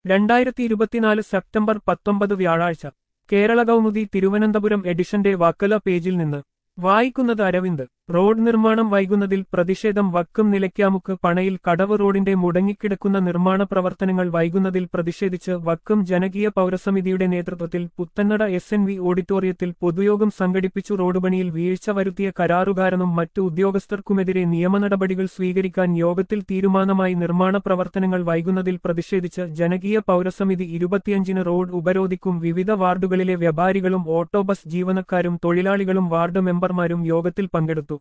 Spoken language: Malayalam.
രണ്ടായിരത്തി ഇരുപത്തിനാല് സെപ്റ്റംബർ പത്തൊമ്പത് വ്യാഴാഴ്ച കേരള കൗമുദി തിരുവനന്തപുരം എഡിഷന്റെ വക്കല പേജിൽ നിന്ന് വായിക്കുന്നത് അരവിന്ദ് റോഡ് നിർമ്മാണം വൈകുന്നതിൽ പ്രതിഷേധം വക്കം നിലയ്ക്കാമുക്ക് പണയിൽ കടവ് റോഡിന്റെ മുടങ്ങിക്കിടക്കുന്ന നിർമ്മാണ പ്രവർത്തനങ്ങൾ വൈകുന്നതിൽ പ്രതിഷേധിച്ച് വക്കം ജനകീയ പൗരസമിതിയുടെ നേതൃത്വത്തിൽ പുത്തന്നട എസ് എൻ വി ഓഡിറ്റോറിയത്തിൽ പൊതുയോഗം സംഘടിപ്പിച്ചു റോഡ് പണിയിൽ വീഴ്ച വരുത്തിയ കരാറുകാരനും മറ്റു ഉദ്യോഗസ്ഥർക്കുമെതിരെ നിയമ നടപടികൾ സ്വീകരിക്കാൻ യോഗത്തിൽ തീരുമാനമായി നിർമ്മാണ പ്രവർത്തനങ്ങൾ വൈകുന്നതിൽ പ്രതിഷേധിച്ച് ജനകീയ പൗരസമിതി ഇരുപത്തിയഞ്ചിന് റോഡ് ഉപരോധിക്കും വിവിധ വാർഡുകളിലെ വ്യാപാരികളും ഓട്ടോ ബസ് ജീവനക്കാരും തൊഴിലാളികളും വാർഡ് മെമ്പർമാരും യോഗത്തിൽ പങ്കെടുത്തു